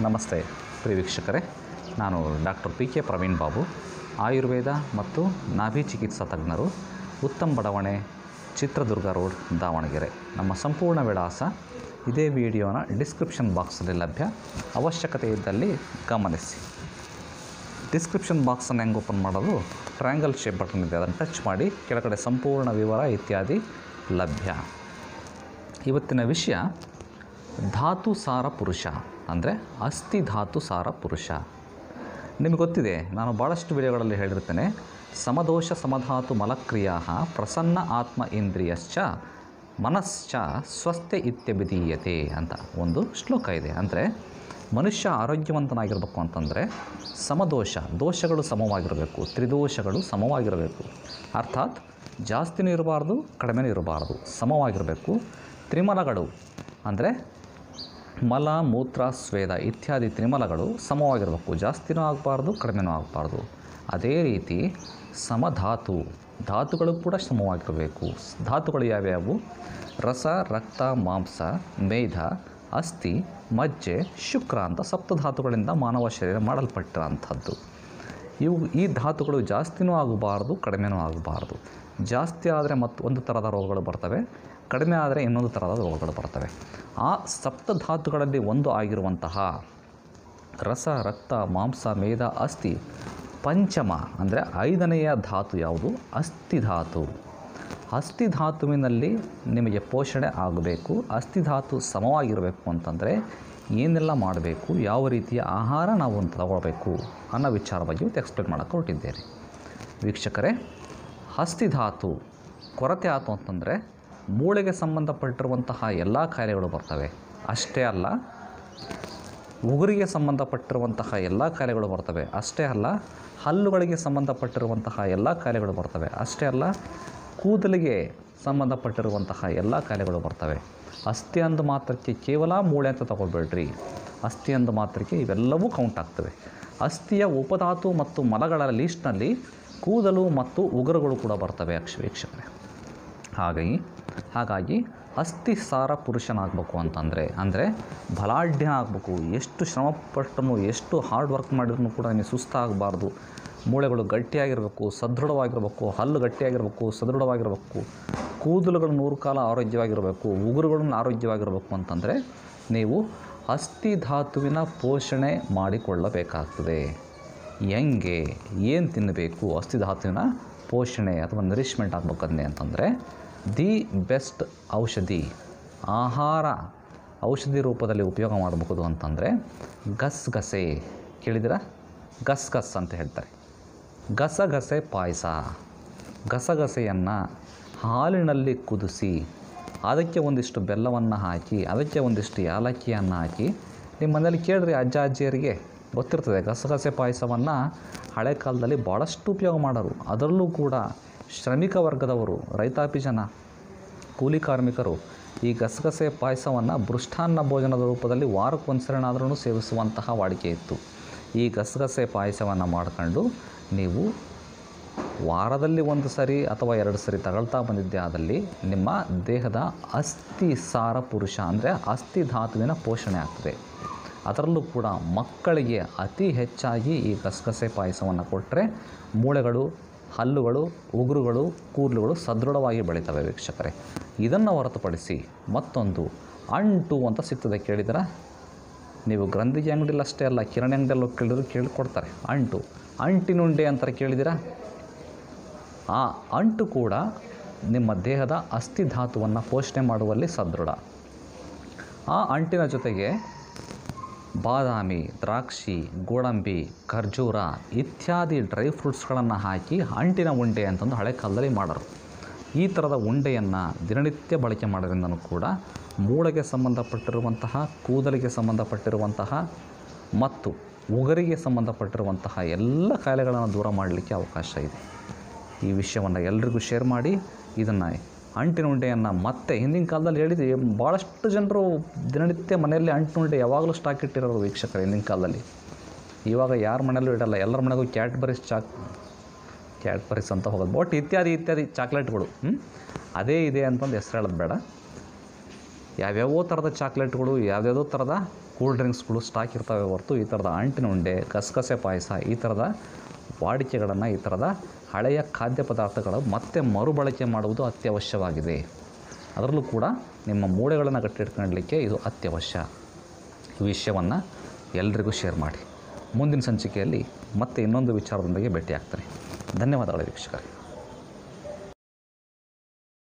ನಮಸ್ತೆ ಪ್ರಿಯ ವೀಕ್ಷಕರೇ ನಾನು doctor P K Praveen Babu Ayurveda ಮತ್ತು ನಾಭಿ ಚಿಕಿತ್ಸಾ ತಜ್ಞರು ಉತ್ತಮ್ ಬಡಾವಣೆ ಚಿತ್ರದುರ್ಗ ರೋಡ್ ದಾವಣಗೆರೆ ನಮ್ಮ ಸಂಪೂರ್ಣ ವಿಳಾಸ ಇದೇ ವಿಡಿಯೋನ ಡಿಸ್ಕ್ರಿಪ್ಷನ್ ಬಾಕ್ಸಲ್ಲಿ ಲಭ್ಯ ಅವಶ್ಯಕತೆ ಇದ್ದಲ್ಲಿ ಗಮನಿಸಿ ಡಿಸ್ಕ್ರಿಪ್ಷನ್ ಬಾಕ್ಸನ್ನು ಹೆಂಗೆ ಓಪನ್ ಮಾಡೋದು ಟ್ರಯಾಂಗಲ್ ಶೇಪ್ ಬಟನ್ ಇದೆ ಅದನ್ನು ಟಚ್ ಮಾಡಿ ಕೆಳಗಡೆ ಸಂಪೂರ್ಣ ವಿವರ ಇತ್ಯಾದಿ ಲಭ್ಯ ಇವತ್ತಿನ ವಿಷಯ ಧಾತು ಸಾರ ಪುರುಷ ಅಂದರೆ ಅಸ್ಥಿ ಧಾತು ಸಾರ ಪುರುಷ ನಿಮಗೆ ಗೊತ್ತಿದೆ ನಾನು ಭಾಳಷ್ಟು ವಿಡಿಯೋಗಳಲ್ಲಿ ಹೇಳಿರ್ತೇನೆ ಸಮದೋಷ ಸಮಧಾತು ಮಲಕ್ರಿಯಾ ಪ್ರಸನ್ನ ಆತ್ಮ ಇಂದ್ರಿಯಶ್ಚ ಮನಶ್ಚ ಸ್ವಸ್ಥೆ ಇತ್ಯಭಿಧೀಯತೆ ಅಂತ ಒಂದು ಶ್ಲೋಕ ಇದೆ ಅಂದರೆ ಮನುಷ್ಯ ಆರೋಗ್ಯವಂತನಾಗಿರಬೇಕು ಅಂತಂದರೆ ಸಮದೋಷ ದೋಷಗಳು ಸಮವಾಗಿರಬೇಕು ತ್ರಿದೋಷಗಳು ಸಮವಾಗಿರಬೇಕು ಅರ್ಥಾತ್ ಜಾಸ್ತಿನೂ ಇರಬಾರ್ದು ಕಡಿಮೆನೂ ಇರಬಾರ್ದು ಸಮವಾಗಿರಬೇಕು ತ್ರಿಮಲಗಳು ಅಂದರೆ ಮಲ ಮೂತ್ರ ಸ್ವೇದ ಇತ್ಯಾದಿ ತ್ರಿಮಲಗಳು ಸಮವಾಗಿರಬೇಕು ಜಾಸ್ತಿನೂ ಆಗಬಾರ್ದು ಕಡಿಮೆನೂ ಆಗಬಾರ್ದು ಅದೇ ರೀತಿ ಸಮಧಾತು ಧಾತುಗಳು ಕೂಡ ಸಮವಾಗಿರಬೇಕು ಧಾತುಗಳು ಯಾವ್ಯಾವು ರಸ ರಕ್ತ ಮಾಂಸ ಮೇಧ ಅಸ್ಥಿ ಮಜ್ಜೆ ಶುಕ್ರ ಅಂತ ಸಪ್ತಧಾತುಗಳಿಂದ ಮಾನವ ಶರೀರ ಮಾಡಲ್ಪಟ್ಟಿರೋಂಥದ್ದು ಇವು ಈ ಧಾತುಗಳು ಜಾಸ್ತಿನೂ ಆಗಬಾರ್ದು ಕಡಿಮೆನೂ ಆಗಬಾರ್ದು ಜಾಸ್ತಿ ಆದರೆ ಮತ್ತು ಒಂದು ಥರದ ರೋಗಗಳು ಬರ್ತವೆ ಕಡಿಮೆ ಆದರೆ ಇನ್ನೊಂದು ಥರದ ರೋಗಗಳು ಬರ್ತವೆ ಆ ಸಪ್ತಧಾತುಗಳಲ್ಲಿ ಒಂದು ಆಗಿರುವಂತಹ ರಸ ರಕ್ತ ಮಾಂಸ ಮೇಧ ಅಸ್ಥಿ ಪಂಚಮ ಅಂದರೆ ಐದನೆಯ ಧಾತು ಯಾವುದು ಅಸ್ಥಿ ಧಾತು ಅಸ್ಥಿ ಧಾತುವಿನಲ್ಲಿ ನಿಮಗೆ ಪೋಷಣೆ ಆಗಬೇಕು ಅಸ್ಥಿ ಧಾತು ಸಮವಾಗಿರಬೇಕು ಅಂತಂದರೆ ಏನೆಲ್ಲ ಮಾಡಬೇಕು ಯಾವ ರೀತಿಯ ಆಹಾರ ನಾವು ತಗೊಳ್ಬೇಕು ಅನ್ನೋ ವಿಚಾರ ಬಗ್ಗೆ ಇವತ್ತು ಎಕ್ಸ್ಪ್ಲೇನ್ ಮಾಡೋಕ್ಕೆ ಹೊರಟಿದ್ದೇನೆ ವೀಕ್ಷಕರೇ ಅಸ್ಥಿ ಧಾತು ಕೊರತೆ ಆಯಿತು ಅಂತಂದರೆ ಮೂಳೆಗೆ ಸಂಬಂಧಪಟ್ಟಿರುವಂತಹ ಎಲ್ಲ ಕಾಯಿಲೆಗಳು ಬರ್ತವೆ ಅಷ್ಟೇ ಅಲ್ಲ ಉಗುರಿಗೆ ಸಂಬಂಧಪಟ್ಟಿರುವಂತಹ ಎಲ್ಲ ಕಾಯಿಲೆಗಳು ಬರ್ತವೆ ಅಷ್ಟೇ ಅಲ್ಲ ಹಲ್ಲುಗಳಿಗೆ ಸಂಬಂಧಪಟ್ಟಿರುವಂತಹ ಎಲ್ಲ ಕಾಯಿಲೆಗಳು ಬರ್ತವೆ ಅಷ್ಟೇ ಅಲ್ಲ ಕೂದಲಿಗೆ ಸಂಬಂಧಪಟ್ಟಿರುವಂತಹ ಎಲ್ಲ ಕಾಯಿಲೆಗಳು ಬರ್ತವೆ ಅಸ್ಥಿ ಅಂದು ಮಾತ್ರಕ್ಕೆ ಕೇವಲ ಮೂಳೆ ಅಂತ ತಗೊಳ್ಬೇಡ್ರಿ ಅಸ್ಥಿ ಅಂದು ಮಾತ್ರಕ್ಕೆ ಇವೆಲ್ಲವೂ ಕೌಂಟ್ ಆಗ್ತವೆ ಅಸ್ಥಿಯ ಉಪಧಾತು ಮತ್ತು ಮಲಗಳ ಲೀಸ್ಟ್ನಲ್ಲಿ ಕೂದಲು ಮತ್ತು ಉಗುರುಗಳು ಕೂಡ ಬರ್ತವೆ ಅಕ್ಷ ವೀಕ್ಷಕರೇ ಹಾಗಾಗಿ ಹಾಗಾಗಿ ಅಸ್ಥಿ ಸಾರ ಪುರುಷನಾಗಬೇಕು ಅಂತಂದರೆ ಅಂದರೆ ಬಲಾಢ್ಯ ಆಗಬೇಕು ಎಷ್ಟು ಶ್ರಮಪಟ್ಟನು ಎಷ್ಟು ಹಾರ್ಡ್ ವರ್ಕ್ ಮಾಡಿದ್ರು ಕೂಡ ನಿಮಗೆ ಸುಸ್ತಾಗಬಾರ್ದು ಮೂಳೆಗಳು ಗಟ್ಟಿಯಾಗಿರಬೇಕು ಸದೃಢವಾಗಿರಬೇಕು ಹಲ್ಲು ಗಟ್ಟಿಯಾಗಿರಬೇಕು ಸದೃಢವಾಗಿರಬೇಕು ಕೂದಲುಗಳು ನೂರು ಕಾಲ ಆರೋಗ್ಯವಾಗಿರಬೇಕು ಉಗುರುಗಳನ್ನು ಆರೋಗ್ಯವಾಗಿರಬೇಕು ಅಂತಂದರೆ ನೀವು ಅಸ್ಥಿ ಧಾತುವಿನ ಪೋಷಣೆ ಮಾಡಿಕೊಳ್ಳಬೇಕಾಗ್ತದೆ ಹೆಂಗೆ ಏನು ತಿನ್ನಬೇಕು ಅಸ್ಥಿ ಧಾತುವಿನ ಪೋಷಣೆ ಅಥವಾ ನರಿಶ್ಮೆಂಟ್ ಆಗಬೇಕಂದೆ ಅಂತಂದರೆ ದಿ ಬೆಸ್ಟ್ ಔಷಧಿ ಆಹಾರ ಔಷಧಿ ರೂಪದಲ್ಲಿ ಉಪಯೋಗ ಮಾಡಬಹುದು ಅಂತಂದರೆ ಗಸಗಸೆ ಕೇಳಿದಿರ ಗಸಗಸ್ ಅಂತ ಹೇಳ್ತಾರೆ ಗಸಗಸೆ ಪಾಯಸ ಗಸಗಸೆಯನ್ನು ಹಾಲಿನಲ್ಲಿ ಕುದಿಸಿ ಅದಕ್ಕೆ ಒಂದಿಷ್ಟು ಬೆಲ್ಲವನ್ನು ಹಾಕಿ ಅದಕ್ಕೆ ಒಂದಿಷ್ಟು ಯಾಲಕ್ಕಿಯನ್ನು ಹಾಕಿ ನಿಮ್ಮ ಮನೇಲಿ ಕೇಳ್ರಿ ಅಜ್ಜ ಅಜ್ಜಿಯರಿಗೆ ಗೊತ್ತಿರ್ತದೆ ಗಸಗಸೆ ಪಾಯಸವನ್ನು ಹಳೆ ಕಾಲದಲ್ಲಿ ಭಾಳಷ್ಟು ಉಪಯೋಗ ಮಾಡೋರು ಅದರಲ್ಲೂ ಕೂಡ ಶ್ರಮಿಕ ವರ್ಗದವರು ರೈತಾಪಿ ಜನ ಕೂಲಿ ಕಾರ್ಮಿಕರು ಈ ಗಸಗಸೆ ಪಾಯಸವನ್ನು ಮೃಷ್ಟಾನ್ನ ಭೋಜನದ ರೂಪದಲ್ಲಿ ವಾರಕ್ಕೊಂದ್ಸರಿನಾದ್ರೂ ಸೇವಿಸುವಂತಹ ವಾಡಿಕೆ ಇತ್ತು ಈ ಗಸಗಸೆ ಪಾಯಸವನ್ನು ಮಾಡ್ಕೊಂಡು ನೀವು ವಾರದಲ್ಲಿ ಒಂದು ಸರಿ ಅಥವಾ ಎರಡು ಸರಿ ತಗೊಳ್ತಾ ಬಂದಿದ್ದೆ ಆದಲ್ಲಿ ನಿಮ್ಮ ದೇಹದ ಅಸ್ಥಿ ಸಾರ ಪುರುಷ ಅಂದರೆ ಅಸ್ಥಿ ಧಾತುವಿನ ಪೋಷಣೆ ಆಗ್ತದೆ ಅದರಲ್ಲೂ ಕೂಡ ಮಕ್ಕಳಿಗೆ ಅತಿ ಹೆಚ್ಚಾಗಿ ಈ ಗಸಗಸೆ ಪಾಯಸವನ್ನು ಕೊಟ್ಟರೆ ಮೂಳೆಗಳು ಹಲ್ಲುಗಳು ಉಗುರುಗಳು ಕೂದಲುಗಳು ಸದೃಢವಾಗಿ ಬೆಳೀತವೆ ವೀಕ್ಷಕರೇ ಇದನ್ನು ಹೊರತುಪಡಿಸಿ ಮತ್ತೊಂದು ಅಂಟು ಅಂತ ಸಿಗ್ತದೆ ಕೇಳಿದ್ರ ನೀವು ಗ್ರಂಥಿಗೆ ಅಂಗಡಿಲಿ ಅಷ್ಟೇ ಅಲ್ಲ ಕಿರಾಣಿ ಅಂಗಡಿಯಲ್ಲಿ ಹೋಗಿ ಕೇಳಿದ್ರು ಕೇಳಿಕೊಡ್ತಾರೆ ಅಂಟು ಅಂಟಿನುಂಡೆ ಅಂತಾರೆ ಕೇಳಿದಿರಾ ಆ ಅಂಟು ಕೂಡ ನಿಮ್ಮ ದೇಹದ ಅಸ್ಥಿ ಧಾತುವನ್ನು ಪೋಷಣೆ ಮಾಡುವಲ್ಲಿ ಸದೃಢ ಆ ಅಂಟಿನ ಜೊತೆಗೆ ಬಾದಾಮಿ ದ್ರಾಕ್ಷಿ ಗೋಡಂಬಿ ಖರ್ಜೂರ ಇತ್ಯಾದಿ ಡ್ರೈ ಫ್ರೂಟ್ಸ್ಗಳನ್ನು ಹಾಕಿ ಅಂಟಿನ ಉಂಡೆ ಅಂತಂದು ಹಳೆ ಕಾಲದಲ್ಲಿ ಮಾಡೋರು ಈ ಥರದ ಉಂಡೆಯನ್ನು ದಿನನಿತ್ಯ ಬಳಕೆ ಮಾಡೋದ್ರಿಂದನೂ ಕೂಡ ಮೂಳೆಗೆ ಸಂಬಂಧಪಟ್ಟಿರುವಂತಹ ಕೂದಲಿಗೆ ಸಂಬಂಧಪಟ್ಟಿರುವಂತಹ ಮತ್ತು ಉಗರಿಗೆ ಸಂಬಂಧಪಟ್ಟಿರುವಂತಹ ಎಲ್ಲ ಕಾಯಿಲೆಗಳನ್ನು ದೂರ ಮಾಡಲಿಕ್ಕೆ ಅವಕಾಶ ಇದೆ ಈ ವಿಷಯವನ್ನು ಎಲ್ರಿಗೂ ಶೇರ್ ಮಾಡಿ ಇದನ್ನು ಅಂಟಿನ ಉಂಡೆಯನ್ನು ಮತ್ತೆ ಹಿಂದಿನ ಕಾಲದಲ್ಲಿ ಹೇಳಿದ್ವಿ ಭಾಳಷ್ಟು ಜನರು ದಿನನಿತ್ಯ ಮನೆಯಲ್ಲಿ ಅಂಟಿನ ಉಂಡೆ ಯಾವಾಗಲೂ ಸ್ಟಾಕ್ ಇಟ್ಟಿರೋರು ವೀಕ್ಷಕರು ಹಿಂದಿನ ಕಾಲದಲ್ಲಿ ಇವಾಗ ಯಾರ ಮನೆಯಲ್ಲೂ ಇಡಲ್ಲ ಎಲ್ಲರ ಮನೆಗೂ ಕ್ಯಾಡ್ಬರೀಸ್ ಚಾಕ್ ಕ್ಯಾಡ್ಬರೀಸ್ ಅಂತ ಹೋಗೋದು ಬಟ್ ಇತ್ಯಾದಿ ಇತ್ಯಾದಿ ಚಾಕ್ಲೇಟ್ಗಳು ಹ್ಞೂ ಅದೇ ಇದೆ ಅಂತಂದು ಹೆಸರು ಹೇಳೋದು ಬೇಡ ಯಾವ್ಯಾವೋ ಥರದ ಚಾಕ್ಲೇಟ್ಗಳು ಯಾವ್ಯಾವುದೋ ಥರದ ಕೂಲ್ ಡ್ರಿಂಕ್ಸ್ಗಳು ಸ್ಟಾಕ್ ಇರ್ತವೆ ಹೊರತು ಈ ಥರದ ಅಂಟಿನ ಉಂಡೆ ಗಸಗಸೆ ಪಾಯಸ ಈ ಥರದ ವಾಡಿಕೆಗಳನ್ನು ಈ ಥರದ ಹಳೆಯ ಖಾದ್ಯ ಪದಾರ್ಥಗಳು ಮತ್ತೆ ಮರುಬಳಕೆ ಮಾಡುವುದು ಅತ್ಯವಶ್ಯವಾಗಿದೆ ಅದರಲ್ಲೂ ಕೂಡ ನಿಮ್ಮ ಮೂಳೆಗಳನ್ನು ಗಟ್ಟಿಟ್ಕೊಳ್ಳಲಿಕ್ಕೆ ಇದು ಅತ್ಯವಶ್ಯ ಈ ವಿಷಯವನ್ನು ಎಲ್ರಿಗೂ ಶೇರ್ ಮಾಡಿ ಮುಂದಿನ ಸಂಚಿಕೆಯಲ್ಲಿ ಮತ್ತೆ ಇನ್ನೊಂದು ವಿಚಾರದೊಂದಿಗೆ ಭೇಟಿ ಆಗ್ತಾರೆ ಧನ್ಯವಾದಗಳು ವೀಕ್ಷಕರೇ